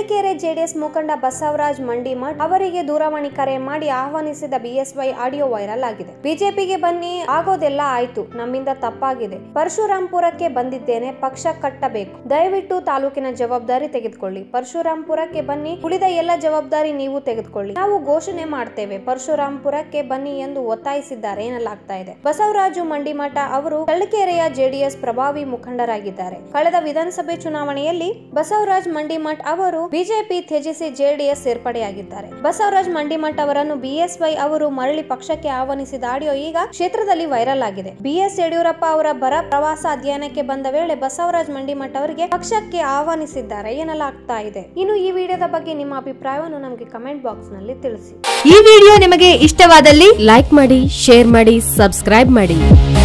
Challakere JDS ಮುಖಂಡ ಬಸವರಾಜ್ ಮಂಡಿಮಠ್ ಅವರಿಗೆ ದೂರವಾಣಿ ಕರೆ ಮಾಡಿ ಆಹ್ವಾನಿಸಿದ ಬಿಎಸ್ವೈ ಆಡಿಯೋ ವೈರಲ್ ಆಗಿದೆ ಬಿಜೆಪಿಗೆ ಬನ್ನಿ ಆಗೋದೆಲ್ಲ ಆಯ್ತು ನಮ್ಮಿಂದ ತಪ್ಪಾಗಿದೆ ಪರಶುರಾಂಪುರಕ್ಕೆ ಬಂದಿದ್ದೇನೆ ಪಕ್ಷ ಕಟ್ಟಬೇಕು ದಯವಿಟ್ಟು ತಾಲೂಕಿನ ಜವಾಬ್ದಾರಿ ತೆಗೆದುಕೊಳ್ಳಿ ಪರಶುರಾಂಪುರಕ್ಕೆ ಬನ್ನಿ ಉಳಿದ ಎಲ್ಲ ಜವಾಬ್ದಾರಿ ನೀವು ತೆಗೆದುಕೊಳ್ಳಿ ನಾವು ಘೋಷಣೆ ಮಾಡ್ತೇವೆ ಪರಶುರಾಂಪುರಕ್ಕೆ ಬನ್ನಿ ಎಂದು ಒತ್ತಾಯಿಸಿದ್ದಾರೆ ಎನ್ನಲಾಗ್ತಾ ಇದೆ ಬಸವರಾಜು ಮಂಡಿಮಠ ಅವರು ಚಳ್ಳಕೆರೆಯ ಜೆಡಿಎಸ್ ಪ್ರಭಾವಿ ಮುಖಂಡರಾಗಿದ್ದಾರೆ ಕಳೆದ ವಿಧಾನಸಭೆ ಚುನಾವಣೆಯಲ್ಲಿ ಬಸವರಾಜ್ ಮಂಡಿಮಠ್ ಅವರು ಬಿಜೆಪಿ ತ್ಯಜಿಸಿ ಜೆಡಿಎಸ್ ಸೇರ್ಪಡೆಯಾಗಿದ್ದಾರೆ ಬಸವರಾಜ್ ಮಂಡಿಮಠ್ ಅವರನ್ನು ಬಿಎಸ್ವೈ ಅವರು ಮರಳಿ ಪಕ್ಷಕ್ಕೆ ಆಹ್ವಾನಿಸಿದ ಆಡಿಯೋ ಈಗ ಕ್ಷೇತ್ರದಲ್ಲಿ ವೈರಲ್ ಆಗಿದೆ ಬಿಎಸ್ ಯಡಿಯೂರಪ್ಪ ಅವರ ಬರ ಪ್ರವಾಸ ಅಧ್ಯಯನಕ್ಕೆ ಬಂದ ವೇಳೆ ಬಸವರಾಜ್ ಮಂಡಿಮಠ್ ಅವರಿಗೆ ಪಕ್ಷಕ್ಕೆ ಆಹ್ವಾನಿಸಿದ್ದಾರೆ ಎನ್ನಲಾಗ್ತಾ ಇದೆ ಇನ್ನು ಈ ವಿಡಿಯೋದ ಬಗ್ಗೆ ನಿಮ್ಮ ಅಭಿಪ್ರಾಯವನ್ನು ನಮಗೆ ಕಮೆಂಟ್ ಬಾಕ್ಸ್ ನಲ್ಲಿ ತಿಳಿಸಿ ಈ ವಿಡಿಯೋ ನಿಮಗೆ ಇಷ್ಟವಾದಲ್ಲಿ ಲೈಕ್ ಮಾಡಿ ಶೇರ್ ಮಾಡಿ ಸಬ್ಸ್ಕ್ರೈಬ್ ಮಾಡಿ